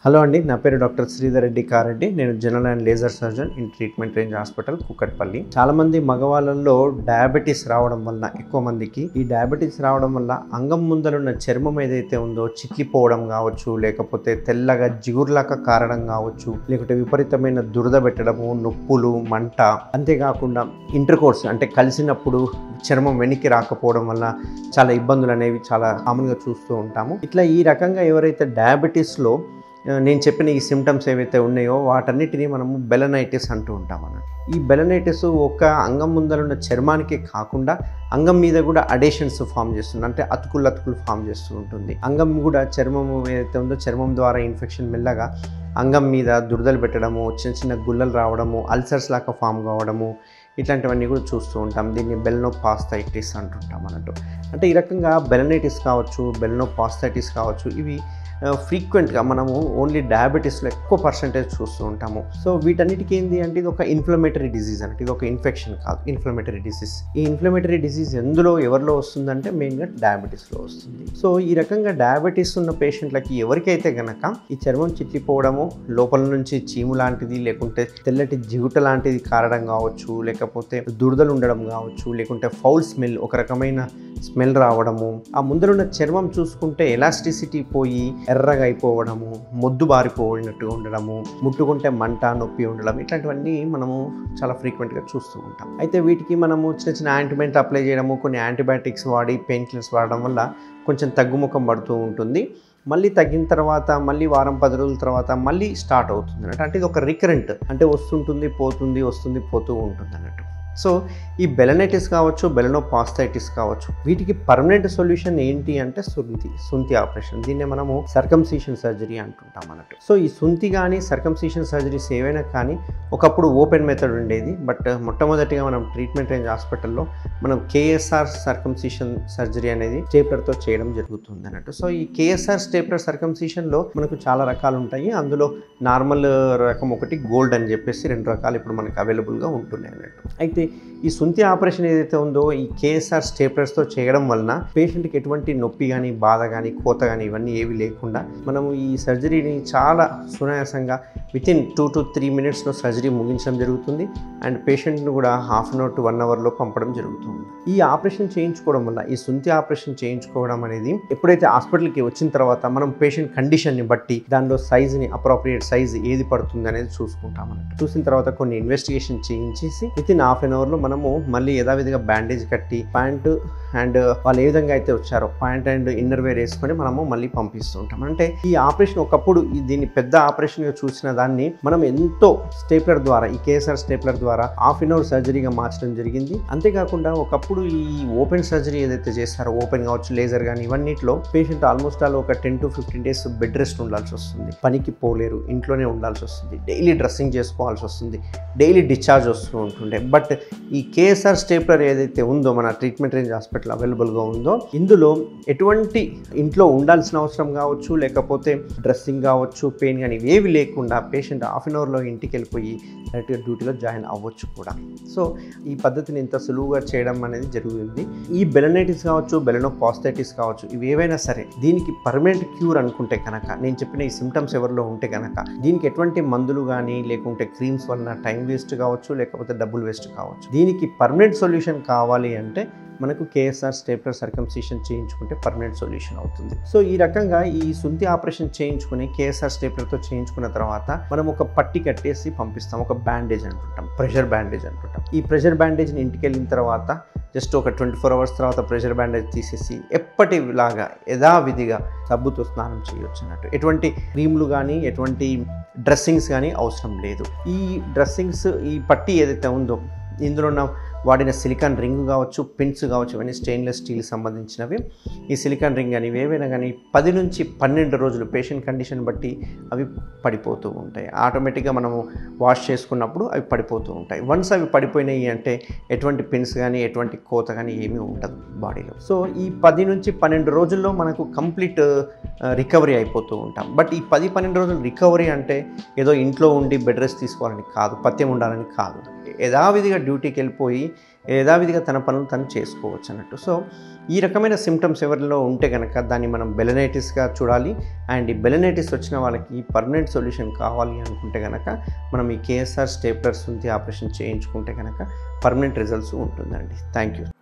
hello అండి నా పేరు డాక్టర్ శ్రీధర్ రెడ్డి కారెడ్డి నేను general and laser surgeon in treatment range hospital Kukatpally చాలా మంది మగవాళ్ళలో డయాబెటీస్ రావడం వల్ల ఎక్కువ మందికి ఈ డయాబెటీస్ రావడం వల్ల అంగం ముందరున్న చర్మం ఏదైతే ఉందో చిట్లిపోవడం కావచ్చు లేకపోతే తెల్లగా జిగుర్లాగా కారడం కావచ్చు లేకపోతే విపరీతమైన దురద పెట్టడము నొప్పులు మంట అంతేకాకుండా ఇంటర్ కోర్స్ అంటే కలిసినప్పుడు చర్మం వెనక్కి రాకపోవడం వల్ల చాలా ఇబ్బందులు అనేవి చాలా కామన్గా చూస్తూ ఉంటాము ఇట్లా ఈ రకంగా ఎవరైతే డయాబెటీస్లో ఆ, నేను చెప్పిన ఈ సిమ్టమ్స్ ఏవైతే ఉన్నాయో వాటన్నిటిని మనము బెలనైటిస్ అంటూ ఉంటాం అన్నట్టు ఈ బెలనైటిస్ ఒక అంగం ముందర ఉన్న చర్మానికే కాకుండా అంగం మీద కూడా అడేషన్స్ ఫామ్ చేస్తుంది అంటే అతుకులు అతుకులు ఫామ్ చేస్తూ ఉంటుంది అంగం కూడా చర్మం ఏదైతే ఉందో చర్మం ద్వారా ఇన్ఫెక్షన్ మెల్లగా అంగం మీద దురదలు పెట్టడము చిన్న చిన్న గుల్లలు రావడము అల్సర్స్ లాగా ఫామ్ కావడము ఇట్లాంటివన్నీ కూడా చూస్తూ ఉంటాం దీన్ని బెల్నో పాస్థైటిస్ అంటుంటాం అన్నట్టు అంటే ఈ రకంగా బెలనైటిస్ కావచ్చు బెల్నో పాస్థైటిస్ కావచ్చు ఇవి ఫ్రీక్వెంట్గా మనము ఓన్లీ డయాబెటీస్లో ఎక్కువ పర్సంటేజ్ చూస్తూ ఉంటాము సో వీటన్నిటికీ ఏంటి అంటే ఇది ఒక ఇన్ఫ్లమేటరీ డిసీజ్ అంటే ఇది ఒక ఇన్ఫెక్షన్ కాదు ఇన్ఫ్లమేటరీ డిసీజ్ ఈ ఇన్ఫ్లమేటరీ డిసీజ్ ఎందులో ఎవరిలో వస్తుందంటే మెయిన్గా డయాబెటీస్లో వస్తుంది సో ఈ రకంగా డయాబెటీస్ ఉన్న పేషెంట్లకి ఎవరికైతే గనక ఈ చర్మం చిట్లిపోవడము లోపల నుంచి చీము లాంటిది లేకుంటే తెల్లటి జిగుట లాంటిది కారడం కావచ్చు లేకపోతే దురదలు ఉండడం కావచ్చు లేకుంటే ఫౌల్ స్మెల్ ఒక రకమైన స్మెల్ రావడము ఆ ముందరున్న చర్మం చూసుకుంటే ఎలాస్టిసిటీ పోయి ఎర్రగా అయిపోవడము మొద్దు బారిపోయినట్టు ఉండడము ముట్టుకుంటే మంట నొప్పి ఉండడం ఇట్లాంటివన్నీ మనము చాలా ఫ్రీక్వెంట్గా చూస్తూ ఉంటాం అయితే వీటికి మనము చిన్న చిన్న యాంటీబయాటిక్ అప్లై చేయడము కొన్ని యాంటీబయాటిక్స్ వాడి పెయిన్ కిల్లర్స్ వాడడం వల్ల కొంచెం తగ్గుముఖం పడుతూ ఉంటుంది మళ్ళీ తగ్గిన తర్వాత మళ్ళీ వారం పది రోజుల తర్వాత మళ్ళీ స్టార్ట్ అవుతుంది అన్నట్టు అంటే ఇది ఒక రికరెంట్ అంటే వస్తుంటుంది పోతుంది వస్తుంది పోతూ ఉంటుంది అన్నట్టు సో ఈ బెలనైటిస్ కావచ్చు బెలనో పాస్థైటిస్ కావచ్చు వీటికి పర్మనెంట్ సొల్యూషన్ ఏంటి అంటే సుంతి సుంతి ఆపరేషన్ దీన్నే మనము సర్కంసీషన్ సర్జరీ అంటుంటాం అన్నట్టు సో ఈ సుంతి కానీ సర్కంసీషన్ సర్జరీస్ ఏవైనా కానీ ఒకప్పుడు ఓపెన్ మెథడ్ ఉండేది బట్ మొట్టమొదటిగా మనం ట్రీట్మెంట్ రేంజ్ హాస్పిటల్లో మనం కేఎస్ఆర్ సర్కంసీషన్ సర్జరీ అనేది స్టేప్లర్తో చేయడం జరుగుతుంది అన్నట్టు సో ఈ కేఎస్ఆర్ స్టేప్లర్ సర్కంసీషన్లో మనకు చాలా రకాలు ఉంటాయి అందులో నార్మల్ రకం ఒకటి గోల్డ్ అని చెప్పేసి రెండు రకాలు ఇప్పుడు మనకు అవైలబుల్గా ఉంటున్నాయి అన్నట్టు అయితే ఈ సుంతి ఆపరేషన్ ఏదైతే ఉందో ఈ కేఎస్ఆర్ స్టేప్లర్స్తో చేయడం వలన పేషెంట్కి ఎటువంటి నొప్పి కానీ బాధ కానీ కోత కానీ ఇవన్నీ ఏవి లేకుండా మనము ఈ సర్జరీని చాలా సునాయాసంగా within two to three మినిట్స్లో సర్జరీ ముగించడం జరుగుతుంది అండ్ పేషెంట్ను కూడా half an hour to one అవర్లో పంపడం జరుగుతుంది ఈ ఆపరేషన్ చేయించుకోవడం వల్ల ఈ సుంతి ఆపరేషన్ చేయించుకోవడం అనేది ఎప్పుడైతే హాస్పిటల్కి వచ్చిన తర్వాత మనం పేషెంట్ కండిషన్ని బట్టి దానిలో సైజుని అప్రోప్రియేట్ సైజ్ ఏది పడుతుంది అనేది చూసుకుంటాం అన్నట్టు చూసిన తర్వాత కొన్ని ఇన్వెస్టిగేషన్ చేయించేసి విత్ ఇన్ హాఫ్ అన్ అవర్లో మనము మళ్ళీ యథావిధిగా బ్యాండేజ్ కట్టి ప్యాంటు అండ్ వాళ్ళు ఏ విధంగా అయితే వచ్చారో ప్యాంట్ అండ్ ఇన్నర్ వేర్ వేసుకొని మనము మళ్ళీ పంపిస్తూ ఉంటాం అంటే ఈ ఆపరేషన్ ఒకప్పుడు ఈ దీన్ని పెద్ద ఆపరేషన్గా చూసిన దాన్ని మనం ఎంతో స్టేప్లర్ ద్వారా ఈ కేఎస్ఆర్ స్టేప్లర్ ద్వారా హాఫ్ అన్ అవర్ సర్జరీగా మార్చడం జరిగింది అంతేకాకుండా ఒకప్పుడు ఈ ఓపెన్ సర్జరీ ఏదైతే చేస్తారో ఓపెన్ కావచ్చు లేజర్ కానీ ఇవన్నిట్లో పేషెంట్ ఆల్మోస్ట్ ఆల్ ఒక ten to fifteen days bed rest ఉండాల్సి వస్తుంది పనికి పోలేరు ఇంట్లోనే ఉండాల్సి వస్తుంది డైలీ డ్రెస్సింగ్ చేసుకోవాల్సి వస్తుంది డైలీ డిశ్చార్జ్ వస్తూ ఉంటుండే బట్ ఈ కేఎస్ఆర్ స్టేప్లర్ ఏదైతే ఉందో మన ట్రీట్మెంట్ రేంజ్ హాస్పిటల్ అవైలబుల్గా ఉందో ఇందులో ఎటువంటి ఇంట్లో ఉండాల్సిన అవసరం కావచ్చు లేకపోతే డ్రెస్సింగ్ కావచ్చు పెయిన్ కానీ ఇవేవి లేకుండా పేషెంట్ హాఫ్ అన్ అవర్లో ఇంటికి వెళ్ళిపోయి డైరెక్ట్గా డ్యూటీలో జాయిన్ అవ్వచ్చు కూడా సో ఈ పద్ధతిని ఇంత సులువుగా చేయడం అనేది జరుగుతుంది ఈ బెలనైటిస్ కావచ్చు బెలనో పాస్థైటిస్ కావచ్చు ఇవి ఏవైనా సరే దీనికి పర్మనెంట్ క్యూర్ అనుకుంటే కనుక నేను చెప్పిన ఈ సిమ్టమ్స్ ఎవరిలో ఉంటే కనుక దీనికి ఎటువంటి మందులు కానీ లేకుంటే క్రీమ్స్ వలన టైం వేస్ట్ కావచ్చు లేకపోతే డబ్బులు వేస్ట్ కావచ్చు దీనికి పర్మనెంట్ సొల్యూషన్ కావాలి అంటే మనకు కేఎస్ఆర్ స్టేప్లర్ సర్కంసీషన్ చేయించుకుంటే పర్మనెంట్ సొల్యూషన్ అవుతుంది సో ఈ రకంగా ఈ సుంతి ఆపరేషన్ చేయించుకుని కేఎస్ఆర్ స్టేప్లర్తో చేయించుకున్న తర్వాత మనం ఒక పట్టి కట్టేసి పంపిస్తాం ఒక బ్యాండేజ్ అంటుంటాం ప్రెషర్ బ్యాండేజ్ అంటుంటాం ఈ ప్రెషర్ బ్యాండేజ్ని ఇంటికి వెళ్ళిన తర్వాత జస్ట్ ఒక ట్వంటీ ఫోర్ అవర్స్ తర్వాత ప్రెషర్ బ్యాండేజ్ తీసేసి ఎప్పటిలాగా యథావిధిగా సబ్బుతో స్నానం చేయొచ్చు అన్నట్టు ఎటువంటి క్రీములు కానీ ఎటువంటి డ్రెస్సింగ్స్ కానీ అవసరం లేదు ఈ డ్రెస్సింగ్స్ ఈ పట్టి ఏదైతే ఉందో ఇందులో ఉన్న వాడిన సిలికాన్ రింగ్ కావచ్చు పిన్స్ కావచ్చు ఇవన్నీ స్టెయిన్లెస్ స్టీల్ సంబంధించినవి ఈ సిలికాన్ రింగ్ అని ఏవైనా కానీ పది నుంచి పన్నెండు రోజులు పేషెంట్ కండిషన్ బట్టి అవి పడిపోతూ ఉంటాయి ఆటోమేటిక్గా మనము వాష్ చేసుకున్నప్పుడు అవి పడిపోతూ ఉంటాయి వన్స్ అవి పడిపోయినాయి అంటే ఎటువంటి పిన్స్ కానీ ఎటువంటి కోత కానీ ఏమీ ఉండదు బాడీలో సో ఈ పది నుంచి పన్నెండు రోజుల్లో మనకు కంప్లీట్ రికవరీ అయిపోతూ ఉంటాం బట్ ఈ పది పన్నెండు రోజులు రికవరీ అంటే ఏదో ఇంట్లో ఉండి బెడ్ రెస్ట్ తీసుకోవాలని కాదు పథ్యం ఉండాలని కాదు యథావిధిగా డ్యూటీకి వెళ్ళిపోయి యథావిధిగా తన పనులు తను చేసుకోవచ్చు అన్నట్టు సో ఈ రకమైన సిమ్టమ్స్ ఎవరిలో ఉంటే కనుక దాన్ని మనం బెలనైటిస్గా చూడాలి అండ్ ఈ బెలనైటిస్ వచ్చిన వాళ్ళకి పర్మనెంట్ సొల్యూషన్ కావాలి అనుకుంటే కనుక మనం ఈ కేఎస్ఆర్ స్టేప్లర్స్ ఉంది ఆపరేషన్ చేయించుకుంటే కనుక పర్మనెంట్ రిజల్ట్స్ ఉంటుందండి థ్యాంక్ యూ